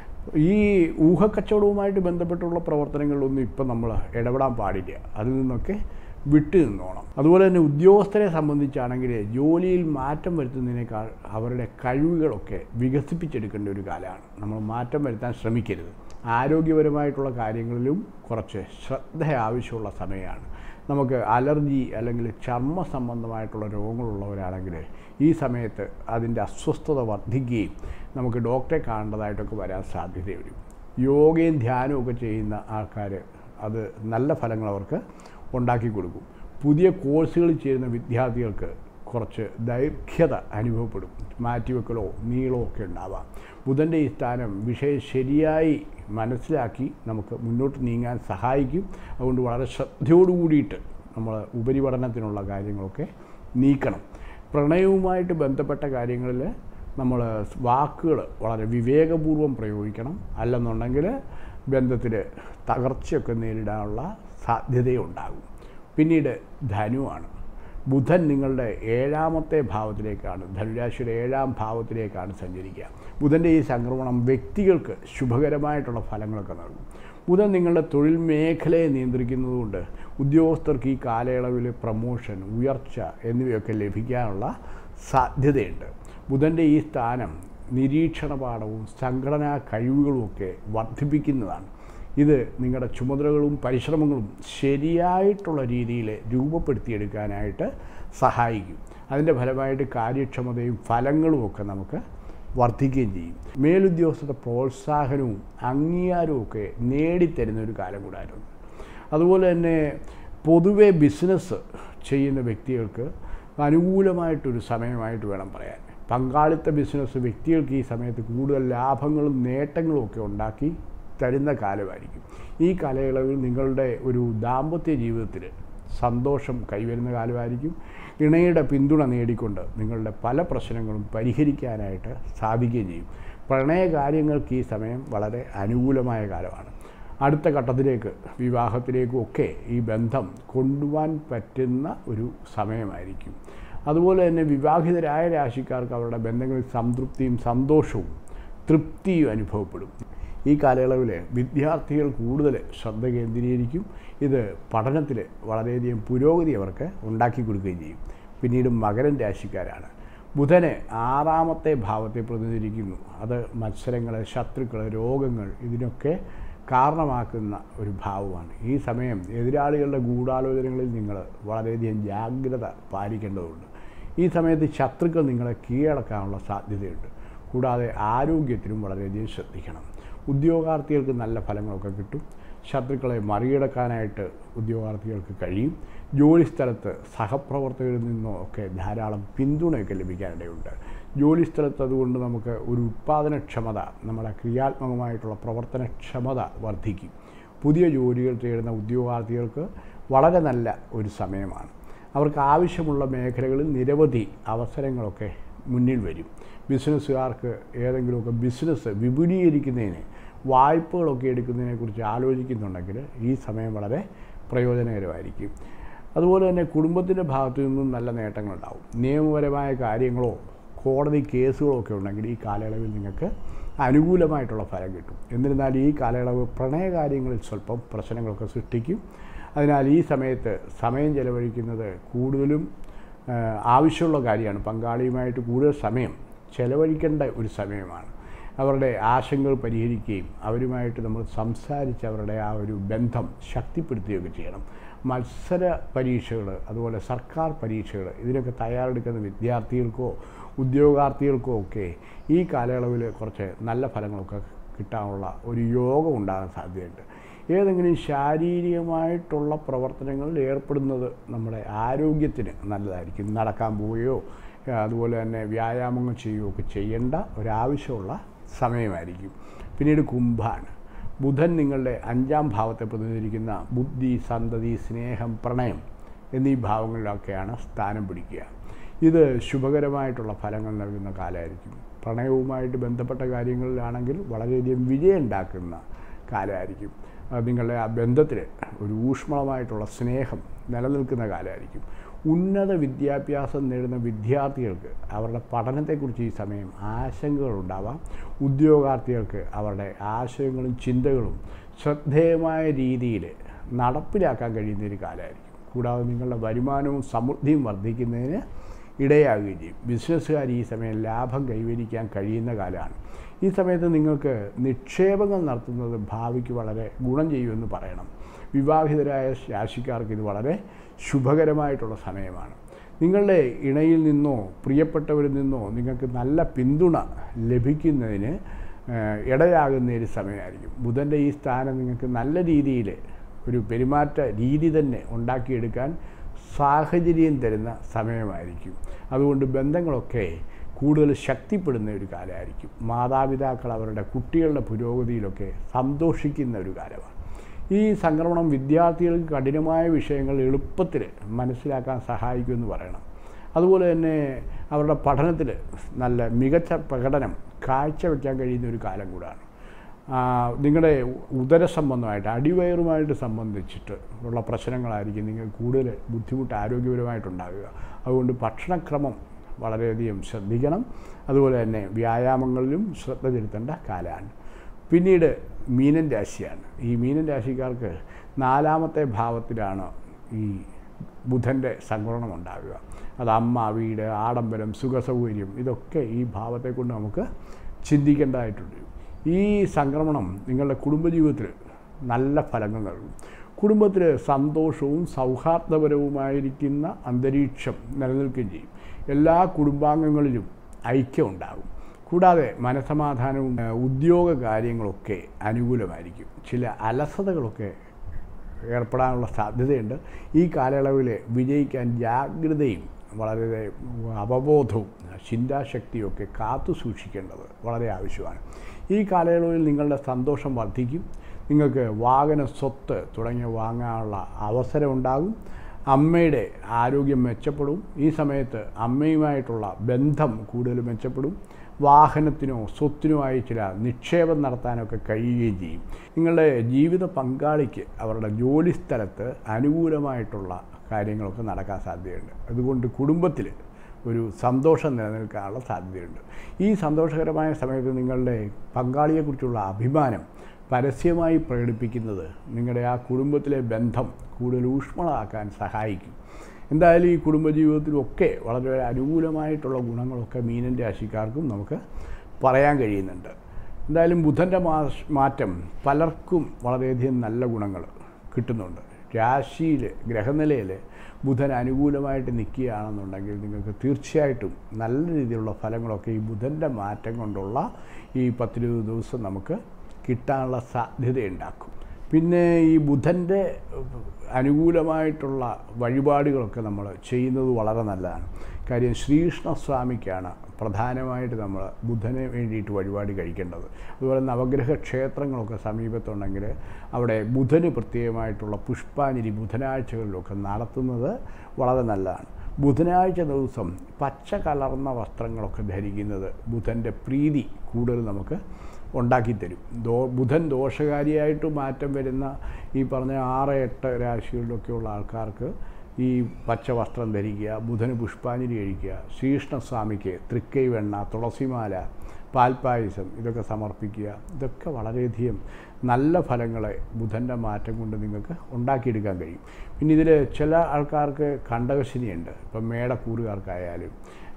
B: ഈ ഊഹക്കച്ചവടവുമായിട്ട് ബന്ധപ്പെട്ടുള്ള പ്രവർത്തനങ്ങളിലൊന്നും ഇപ്പം നമ്മൾ ഇടപെടാൻ പാടില്ല അതിൽ നിന്നൊക്കെ വിട്ടു നിന്നോണം അതുപോലെ തന്നെ ഉദ്യോഗസ്ഥരെ സംബന്ധിച്ചാണെങ്കിൽ ജോലിയിൽ മാറ്റം വരുത്തുന്നതിനേക്കാൾ അവരുടെ കഴിവുകളൊക്കെ വികസിപ്പിച്ചെടുക്കേണ്ട ഒരു കാലമാണ് നമ്മൾ മാറ്റം വരുത്താൻ ശ്രമിക്കരുത് ആരോഗ്യപരമായിട്ടുള്ള കാര്യങ്ങളിലും കുറച്ച് ശ്രദ്ധ ആവശ്യമുള്ള സമയമാണ് നമുക്ക് അലർജി അല്ലെങ്കിൽ ചർമ്മ സംബന്ധമായിട്ടുള്ള രോഗങ്ങളുള്ളവരാണെങ്കിൽ ഈ സമയത്ത് അതിൻ്റെ അസ്വസ്ഥത വർദ്ധിക്കുകയും നമുക്ക് ഡോക്ടറെ കാണേണ്ടതായിട്ടൊക്കെ വരാൻ സാധ്യത വരും യോഗയും ധ്യാനവും ഒക്കെ ചെയ്യുന്ന ആൾക്കാർ അത് നല്ല ഫലങ്ങൾ അവർക്ക് ഉണ്ടാക്കി കൊടുക്കും പുതിയ കോഴ്സുകൾ ചേരുന്ന വിദ്യാർത്ഥികൾക്ക് കുറച്ച് ദൈർഘ്യത അനുഭവപ്പെടും മാറ്റിവെക്കലോ നീളമോ ഒക്കെ ഉണ്ടാവാം ബുധൻ്റെ ഈ സ്ഥാനം വിഷയം ശരിയായി മനസ്സിലാക്കി നമുക്ക് മുന്നോട്ട് നീങ്ങാൻ സഹായിക്കും അതുകൊണ്ട് വളരെ ശ്രദ്ധയോടു കൂടിയിട്ട് നമ്മൾ ഉപരിപഠനത്തിനുള്ള കാര്യങ്ങളൊക്കെ നീക്കണം പ്രണയവുമായിട്ട് ബന്ധപ്പെട്ട കാര്യങ്ങളിൽ നമ്മൾ വാക്കുകൾ വളരെ വിവേകപൂർവ്വം പ്രയോഗിക്കണം അല്ലെന്നുണ്ടെങ്കിൽ ബന്ധത്തിൽ തകർച്ചയൊക്കെ നേരിടാനുള്ള സാധ്യതയുണ്ടാകും പിന്നീട് ധനുവാണ് ബുധൻ നിങ്ങളുടെ ഏഴാമത്തെ ഭാവത്തിലേക്കാണ് ധനുരാശിയുടെ ഏഴാം ഭാവത്തിലേക്കാണ് സഞ്ചരിക്കുക ബുധൻ്റെ ഈ സംക്രമണം വ്യക്തികൾക്ക് ശുഭകരമായിട്ടുള്ള ഫലങ്ങളൊക്കെ നൽകും ബുധൻ നിങ്ങളുടെ തൊഴിൽ മേഖലയെ നിയന്ത്രിക്കുന്നതുകൊണ്ട് ഉദ്യോഗസ്ഥർക്ക് ഈ കാലയളവിൽ പ്രമോഷൻ ഉയർച്ച എന്നിവയൊക്കെ ലഭിക്കാനുള്ള സാധ്യതയുണ്ട് ബുധൻ്റെ ഈ സ്ഥാനം നിരീക്ഷണ പാഠവും സംഘടനാ കഴിവുകളുമൊക്കെ വർദ്ധിപ്പിക്കുന്നതാണ് ഇത് നിങ്ങളുടെ ചുമതലകളും പരിശ്രമങ്ങളും ശരിയായിട്ടുള്ള രീതിയിൽ രൂപപ്പെടുത്തിയെടുക്കാനായിട്ട് സഹായിക്കും അതിൻ്റെ ഫലമായിട്ട് കാര്യക്ഷമതയും ഫലങ്ങളും ഒക്കെ നമുക്ക് വർദ്ധിക്കുകയും ചെയ്യും മേലുദ്യോഗസ്ഥരുടെ പ്രോത്സാഹനവും അംഗീകാരവും ഒക്കെ നേടിത്തരുന്ന ഒരു കാലം കൂടായിരുന്നു അതുപോലെ തന്നെ പൊതുവെ ബിസിനസ് ചെയ്യുന്ന വ്യക്തികൾക്ക് അനുകൂലമായിട്ടൊരു സമയമായിട്ട് വേണം പറയാൻ പങ്കാളിത്ത ബിസിനസ് വ്യക്തികൾക്ക് ഈ സമയത്ത് കൂടുതൽ ലാഭങ്ങളും നേട്ടങ്ങളും ഒക്കെ ഉണ്ടാക്കി തരുന്ന കാലമായിരിക്കും ഈ കാലയളവിൽ നിങ്ങളുടെ ഒരു ദാമ്പത്യ ജീവിതത്തിൽ സന്തോഷം കൈവരുന്ന കാലമായിരിക്കും ഇണയുടെ പിന്തുണ നേടിക്കൊണ്ട് നിങ്ങളുടെ പല പ്രശ്നങ്ങളും പരിഹരിക്കാനായിട്ട് സാധിക്കുകയും ചെയ്യും പ്രണയ കാര്യങ്ങൾക്ക് ഈ സമയം വളരെ അനുകൂലമായ കാലമാണ് അടുത്ത ഘട്ടത്തിലേക്ക് വിവാഹത്തിലേക്കും ഒക്കെ ഈ ബന്ധം കൊണ്ടുപോകാൻ പറ്റുന്ന ഒരു സമയമായിരിക്കും അതുപോലെ തന്നെ വിവാഹിതരായ രാശിക്കാർക്ക് അവരുടെ ബന്ധങ്ങളിൽ സംതൃപ്തിയും സന്തോഷവും തൃപ്തിയും അനുഭവപ്പെടും ഈ കാലയളവിൽ വിദ്യാർത്ഥികൾ കൂടുതൽ ശ്രദ്ധ കേന്ദ്രീകരിക്കും ഇത് പഠനത്തിൽ വളരെയധികം പുരോഗതി അവർക്ക് ഉണ്ടാക്കി കൊടുക്കുകയും ചെയ്യും പിന്നീട് മകരൻ രാശിക്കാരാണ് ബുധന് ആറാമത്തെ ഭാവത്തെ പ്രതിനിധീകരിക്കുന്നു അത് മത്സരങ്ങൾ ശത്രുക്കൾ രോഗങ്ങൾ ഇതിനൊക്കെ കാരണമാക്കുന്ന ഒരു ഭാവമാണ് ഈ സമയം എതിരാളികളുടെ ഗൂഢാലോചനകളിൽ നിങ്ങൾ വളരെയധികം ജാഗ്രത പാലിക്കേണ്ടതുണ്ട് ഈ സമയത്ത് ശത്രുക്കൾ നിങ്ങളെ കീഴടക്കാനുള്ള സാധ്യതയുണ്ട് കൂടാതെ ആരോഗ്യത്തിനും വളരെയധികം ശ്രദ്ധിക്കണം ഉദ്യോഗാർത്ഥികൾക്ക് നല്ല ഫലങ്ങളൊക്കെ കിട്ടും ശത്രുക്കളെ മറികടക്കാനായിട്ട് ഉദ്യോഗാർത്ഥികൾക്ക് കഴിയും ജോലിസ്ഥലത്ത് സഹപ്രവർത്തകരിൽ നിന്നോ ഒക്കെ ധാരാളം പിന്തുണയൊക്കെ ലഭിക്കാനിടയുണ്ട് ജോലിസ്ഥലത്ത് അതുകൊണ്ട് നമുക്ക് ഒരു ഉത്പാദനക്ഷമത നമ്മുടെ ക്രിയാത്മകമായിട്ടുള്ള പ്രവർത്തനക്ഷമത വർദ്ധിക്കും പുതിയ ജോലികൾ തേടുന്ന ഉദ്യോഗാർത്ഥികൾക്ക് വളരെ നല്ല ഒരു സമയമാണ് അവർക്ക് ആവശ്യമുള്ള മേഖലകളിൽ നിരവധി അവസരങ്ങളൊക്കെ മുന്നിൽ വരും ബിസിനസ്സുകാർക്ക് ഏതെങ്കിലുമൊക്കെ ബിസിനസ് വിപുലീകരിക്കുന്നതിന് വായ്പകളൊക്കെ എടുക്കുന്നതിനെക്കുറിച്ച് ആലോചിക്കുന്നുണ്ടെങ്കിൽ ഈ സമയം വളരെ പ്രയോജനകരമായിരിക്കും അതുപോലെ തന്നെ കുടുംബത്തിൻ്റെ ഭാഗത്തു നിന്നും നല്ല നേട്ടങ്ങളുണ്ടാവും നിയമപരമായ കാര്യങ്ങളോ കോടതി കേസുകളോ ഒക്കെ ഉണ്ടെങ്കിൽ ഈ കാലയളവിൽ നിങ്ങൾക്ക് അനുകൂലമായിട്ടുള്ള ഫലം കിട്ടും എന്നിരുന്നാൽ ഈ കാലയളവ് പ്രണയകാര്യങ്ങളിൽ സ്വല്പം പ്രശ്നങ്ങളൊക്കെ സൃഷ്ടിക്കും അതിനാൽ ഈ സമയത്ത് സമയം ചെലവഴിക്കുന്നത് കൂടുതലും ആ, ആവശ്യമുള്ള കാര്യമാണ് പങ്കാളിയുമായിട്ട് കൂടുതൽ സമയം ചെലവഴിക്കേണ്ട ഒരു സമയമാണ് അവരുടെ ആശങ്കകൾ പരിഹരിക്കുകയും അവരുമായിട്ട് നമ്മൾ സംസാരിച്ച് അവരുടെ ആ ഒരു ബന്ധം ശക്തിപ്പെടുത്തുകയൊക്കെ ചെയ്യണം മത്സര പരീക്ഷകൾ അതുപോലെ സർക്കാർ പരീക്ഷകൾ ഇതിനൊക്കെ തയ്യാറെടുക്കുന്ന വിദ്യാർത്ഥികൾക്കോ ഉദ്യോഗാർത്ഥികൾക്കോ ഒക്കെ ഈ കാലയളവിൽ കുറച്ച് നല്ല ഫലങ്ങളൊക്കെ കിട്ടാനുള്ള ഒരു യോഗം ഉണ്ടാകാൻ സാധ്യതയുണ്ട് ഏതെങ്കിലും ശാരീരികമായിട്ടുള്ള പ്രവർത്തനങ്ങളിൽ ഏർപ്പെടുന്നത് നമ്മുടെ ആരോഗ്യത്തിന് നല്ലതായിരിക്കും നടക്കാൻ പോവുകയോ അതുപോലെ തന്നെ വ്യായാമങ്ങൾ ചെയ്യുകയോ ഒക്കെ ചെയ്യേണ്ട ഒരാവശ്യമുള്ള സമയമായിരിക്കും പിന്നീട് കുംഭാണ് ബുധൻ നിങ്ങളുടെ അഞ്ചാം ഭാവത്തെ പ്രതിനിധീകരിക്കുന്ന ബുദ്ധി സന്തതി സ്നേഹം പ്രണയം എന്നീ ഭാവങ്ങളിലൊക്കെയാണ് സ്ഥാനം പിടിക്കുക ഇത് ശുഭകരമായിട്ടുള്ള ഫലങ്ങൾ നൽകുന്ന കാലമായിരിക്കും പ്രണയവുമായിട്ട് ബന്ധപ്പെട്ട കാര്യങ്ങളിലാണെങ്കിൽ വളരെയധികം വിജയം ഉണ്ടാക്കുന്ന കാലമായിരിക്കും അത് നിങ്ങളുടെ ആ ബന്ധത്തിൽ ഒരു ഊഷ്മളമായിട്ടുള്ള സ്നേഹം നിലനിൽക്കുന്ന കാലമായിരിക്കും ഉന്നത വിദ്യാഭ്യാസം നേടുന്ന വിദ്യാർത്ഥികൾക്ക് അവരുടെ പഠനത്തെക്കുറിച്ച് ഈ സമയം ആശങ്കകളുണ്ടാവാം ഉദ്യോഗാർത്ഥികൾക്ക് അവരുടെ ആശയങ്ങളും ചിന്തകളും ശ്രദ്ധേയമായ രീതിയിൽ നടപ്പിലാക്കാൻ കഴിയുന്ന ഒരു കാലമായിരിക്കും കൂടാതെ നിങ്ങളുടെ വരുമാനവും സമൃദ്ധിയും വർദ്ധിക്കുന്നതിന് ഇടയാകുകയും ചെയ്യും ബിസിനസ്സുകാർ ഈ സമയം ലാഭം കൈവരിക്കാൻ കഴിയുന്ന കാലമാണ് ഈ സമയത്ത് നിങ്ങൾക്ക് നിക്ഷേപങ്ങൾ നടത്തുന്നത് ഭാവിക്ക് വളരെ ഗുണം ചെയ്യുമെന്ന് പറയണം വിവാഹിതരായ രാശിക്കാർക്ക് ഇത് വളരെ ശുഭകരമായിട്ടുള്ള സമയമാണ് നിങ്ങളുടെ ഇണയിൽ നിന്നോ പ്രിയപ്പെട്ടവരിൽ നിന്നോ നിങ്ങൾക്ക് നല്ല പിന്തുണ ലഭിക്കുന്നതിന് ഏഹ്, ഇടയാകുന്ന ഒരു സമയമായിരിക്കും ബുധൻ്റെ ഈ സ്ഥാനം നിങ്ങൾക്ക് നല്ല രീതിയിൽ ഒരു പെരുമാറ്റ രീതി തന്നെ ഉണ്ടാക്കിയെടുക്കാൻ സാഹചര്യം തരുന്ന സമയമായിരിക്കും അതുകൊണ്ട് ബന്ധങ്ങളൊക്കെ കൂടുതൽ ശക്തിപ്പെടുന്ന ഒരു കാലമായിരിക്കും മാതാപിതാക്കൾ അവരുടെ കുട്ടികളുടെ പുരോഗതിയിലൊക്കെ സന്തോഷിക്കുന്ന ഒരു കാലമാണ് ഈ സംക്രമണം വിദ്യാർത്ഥികൾക്ക് കഠിനമായ വിഷയങ്ങൾ എളുപ്പത്തിൽ മനസ്സിലാക്കാൻ സഹായിക്കുമെന്ന് പറയണം അതുപോലെ തന്നെ അവരുടെ പഠനത്തിൽ നല്ല മികച്ച പ്രകടനം കാഴ്ചവെക്കാൻ കഴിയുന്ന ഒരു കാലം കൂടാണ് ആ, നിങ്ങളുടെ ഉദര സംബന്ധമായിട്ട് അടിവയറുമായിട്ട് സംബന്ധിച്ചിട്ട് ഉള്ള പ്രശ്നങ്ങളായിരിക്കും നിങ്ങൾ കൂടുതൽ ബുദ്ധിമുട്ട് ആരോഗ്യപരമായിട്ടുണ്ടാകുക അതുകൊണ്ട് ഭക്ഷണക്രമം വളരെയധികം ശ്രദ്ധിക്കണം അതുപോലെ തന്നെ വ്യായാമങ്ങളിലും ശ്രദ്ധ ചെലുത്തേണ്ട കാലമാണ് പിന്നീട് മീനൻ രാശിയാണ് ഈ മീനൻ രാശിക്കാർക്ക് നാലാമത്തെ ഭാവത്തിലാണ് ഈ ബുധൻ്റെ സംക്രമണം ഉണ്ടാകുക അത് അമ്മ വീട് ആഡംബരം സുഖസൗകര്യം ഇതൊക്കെ ഈ ഭാവത്തെ കൊണ്ട് നമുക്ക് ചിന്തിക്കേണ്ടതായിട്ടുണ്ട് ഈ സംക്രമണം നിങ്ങളുടെ കുടുംബജീവിതത്തിൽ നല്ല ഫലങ്ങൾ നൽകും കുടുംബത്തിൽ സന്തോഷവും സൗഹാർദ്ദപരവുമായിരിക്കുന്ന അന്തരീക്ഷം നിലനിൽക്കുകയും ചെയ്യും എല്ലാ കുടുംബാംഗങ്ങളിലും ഐക്യം ഉണ്ടാകും കൂടാതെ മനസമാധാനവും ഏഹ്, ഉദ്യോഗ കാര്യങ്ങളൊക്കെ അനുകൂലമായിരിക്കും ചില അലസതകളൊക്കെ ഏർപ്പെടാനുള്ള സാധ്യതയുണ്ട് ഈ കാലയളവിൽ വിജയിക്കാൻ ജാഗ്രതയും വളരെ അവബോധവും ചിന്താശക്തിയും ഒക്കെ കാത്തു സൂക്ഷിക്കേണ്ടത് വളരെ ആവശ്യമാണ് ഈ കാലയളവിൽ നിങ്ങളുടെ സന്തോഷം വർദ്ധിക്കും നിങ്ങൾക്ക് വാഹന സ്വത്ത് തുടങ്ങിയ വാങ്ങാനുള്ള അവസരം ഉണ്ടാകും അമ്മയുടെ ആരോഗ്യം മെച്ചപ്പെടും ഈ സമയത്ത് അമ്മയുമായിട്ടുള്ള ബന്ധം കൂടുതൽ മെച്ചപ്പെടും വാഹനത്തിനോ സ്വത്തിനുമായി ചില നിക്ഷേപം നടത്താനൊക്കെ കഴിയുകയും ചെയ്യും നിങ്ങളുടെ ജീവിത പങ്കാളിക്ക് അവരുടെ ജോലി സ്ഥലത്ത് അനുകൂലമായിട്ടുള്ള കാര്യങ്ങളൊക്കെ നടക്കാൻ സാധ്യതയുണ്ട് അതുകൊണ്ട് കുടുംബത്തിൽ ഒരു സന്തോഷം നിലനിൽക്കാനുള്ള സാധ്യതയുണ്ട് ഈ സന്തോഷകരമായ സമയത്ത് നിങ്ങളുടെ പങ്കാളിയെക്കുറിച്ചുള്ള അഭിമാനം പരസ്യമായി പ്രകടിപ്പിക്കുന്നത് നിങ്ങളുടെ ആ കുടുംബത്തിലെ ബന്ധം കൂടുതൽ ഊഷ്മളമാക്കാൻ സഹായിക്കും എന്തായാലും ഈ കുടുംബജീവിതത്തിലൊക്കെ വളരെ അനുകൂലമായിട്ടുള്ള ഗുണങ്ങളൊക്കെ മീനൻ രാശിക്കാർക്കും നമുക്ക് പറയാൻ കഴിയുന്നുണ്ട് എന്തായാലും ബുധൻ്റെ മാറ്റം പലർക്കും വളരെയധികം നല്ല ഗുണങ്ങൾ കിട്ടുന്നുണ്ട് രാശിയിൽ ഗ്രഹനിലയിൽ ബുധൻ അനുകൂലമായിട്ട് നിൽക്കുകയാണെന്നുണ്ടെങ്കിൽ നിങ്ങൾക്ക് തീർച്ചയായിട്ടും നല്ല രീതിയിലുള്ള ഫലങ്ങളൊക്കെ ഈ ബുധൻ്റെ മാറ്റം കൊണ്ടുള്ള ഈ പത്തിരുപത് ദിവസം നമുക്ക് കിട്ടാനുള്ള സാധ്യതയുണ്ടാക്കും പിന്നെ ഈ ബുധൻ്റെ അനുകൂലമായിട്ടുള്ള വഴിപാടുകളൊക്കെ നമ്മൾ ചെയ്യുന്നത് വളരെ നല്ലതാണ് കാര്യം ശ്രീകൃഷ്ണസ്വാമിക്കാണ് പ്രധാനമായിട്ട് നമ്മൾ ബുധന് വേണ്ടിയിട്ട് വഴിപാട് കഴിക്കേണ്ടത് അതുപോലെ നവഗ്രഹ ക്ഷേത്രങ്ങളൊക്കെ സമീപത്തുണ്ടെങ്കിൽ അവിടെ ബുധന് പ്രത്യേകമായിട്ടുള്ള പുഷ്പാഞ്ജലി ബുധനാഴ്ചകളിലൊക്കെ നടത്തുന്നത് വളരെ നല്ലതാണ് ബുധനാഴ്ച ദിവസം പച്ച കലർന്ന വസ്ത്രങ്ങളൊക്കെ ധരിക്കുന്നത് ബുധൻ്റെ പ്രീതി കൂടുതൽ നമുക്ക് ഉണ്ടാക്കിത്തരും ദോ ബുധൻ ദോഷകാരിയായിട്ട് മാറ്റം വരുന്ന ഈ പറഞ്ഞ ആറ് എട്ട് രാശികളിലൊക്കെയുള്ള ആൾക്കാർക്ക് ഈ പച്ച വസ്ത്രം ധരിക്കുക ബുധന് പുഷ്പാഞ്ജലി കഴിക്കുക ശ്രീകൃഷ്ണസ്വാമിക്ക് തൃക്കൈ വെണ്ണ തുളസിമാല പാൽപ്പായസം ഇതൊക്കെ സമർപ്പിക്കുക ഇതൊക്കെ വളരെയധികം നല്ല ഫലങ്ങളെ ബുധൻ്റെ മാറ്റം കൊണ്ട് നിങ്ങൾക്ക് ഉണ്ടാക്കിയെടുക്കാൻ കഴിയും പിന്നെ ഇതിൽ ചില ആൾക്കാർക്ക് കണ്ടകശനിയുണ്ട് ഇപ്പം മേടക്കൂറുകാർക്കായാലും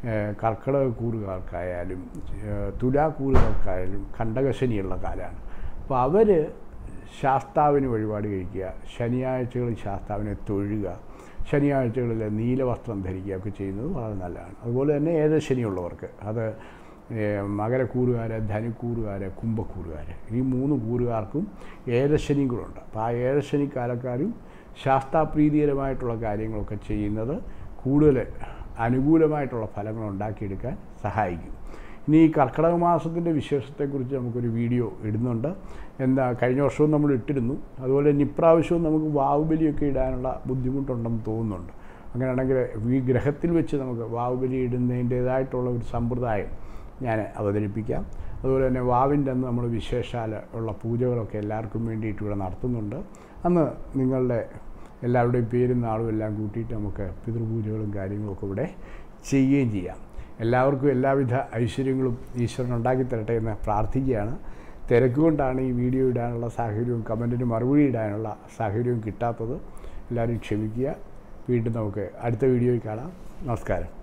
B: കർക്കിടകക്കൂറുകാർക്കായാലും തുലാക്കൂറുകാർക്കായാലും കണ്ടകശനിയുള്ള കാലമാണ് അപ്പോൾ അവർ ശാസ്താവിന് വഴിപാട് കഴിക്കുക ശനിയാഴ്ചകളിൽ ശാസ്താവിനെ തൊഴുക ശനിയാഴ്ചകളിൽ നീലവസ്ത്രം ധരിക്കുക ഒക്കെ ചെയ്യുന്നത് വളരെ നല്ലതാണ് അതുപോലെ തന്നെ ഏഴശനിയുള്ളവർക്ക് അത് മകരക്കൂറുകാർ ധനുക്കൂറുകാർ കുംഭക്കൂറുകാർ ഈ മൂന്ന് കൂറുകാർക്കും ഏഴശനിയും കൂടെ ഉണ്ട് അപ്പോൾ ആ ഏഴശനി കാലക്കാരും ശാസ്താപ്രീതികരമായിട്ടുള്ള കാര്യങ്ങളൊക്കെ ചെയ്യുന്നത് കൂടുതൽ അനുകൂലമായിട്ടുള്ള ഫലങ്ങൾ ഉണ്ടാക്കിയെടുക്കാൻ സഹായിക്കും ഇനി ഈ കർക്കിടക മാസത്തിൻ്റെ വിശേഷത്തെക്കുറിച്ച് നമുക്കൊരു വീഡിയോ ഇടുന്നുണ്ട് എന്താ കഴിഞ്ഞ വർഷവും നമ്മൾ ഇട്ടിരുന്നു അതുപോലെ തന്നെ ഇപ്രാവശ്യവും നമുക്ക് വാവുബലിയൊക്കെ ഇടാനുള്ള ബുദ്ധിമുട്ടുണ്ടെന്ന് തോന്നുന്നുണ്ട് അങ്ങനെയാണെങ്കിൽ ഈ ഗ്രഹത്തിൽ വെച്ച് നമുക്ക് വാവുബലി ഇടുന്നതിൻ്റേതായിട്ടുള്ള ഒരു സമ്പ്രദായം ഞാൻ അവതരിപ്പിക്കാം അതുപോലെ തന്നെ വാവിൻ്റെ അന്ന് നമ്മൾ വിശേഷാല ഉള്ള പൂജകളൊക്കെ എല്ലാവർക്കും വേണ്ടിയിട്ട് ഇവിടെ നടത്തുന്നുണ്ട് അന്ന് നിങ്ങളുടെ എല്ലാവരുടെയും പേരും നാളും എല്ലാം കൂട്ടിയിട്ട് നമുക്ക് പിതൃപൂജകളും കാര്യങ്ങളൊക്കെ ഇവിടെ ചെയ്യുകയും ചെയ്യാം എല്ലാവർക്കും എല്ലാവിധ ഐശ്വര്യങ്ങളും ഈശ്വരൻ ഉണ്ടാക്കി തരട്ടെ എന്ന് പ്രാർത്ഥിക്കുകയാണ് തിരക്കുകൊണ്ടാണ് ഈ വീഡിയോ ഇടാനുള്ള സാഹചര്യവും കമൻറ്റിന് മറുപടി ഇടാനുള്ള സാഹചര്യവും കിട്ടാത്തത് എല്ലാവരും ക്ഷമിക്കുക വീണ്ടും നമുക്ക് അടുത്ത വീഡിയോയിൽ കാണാം നമസ്കാരം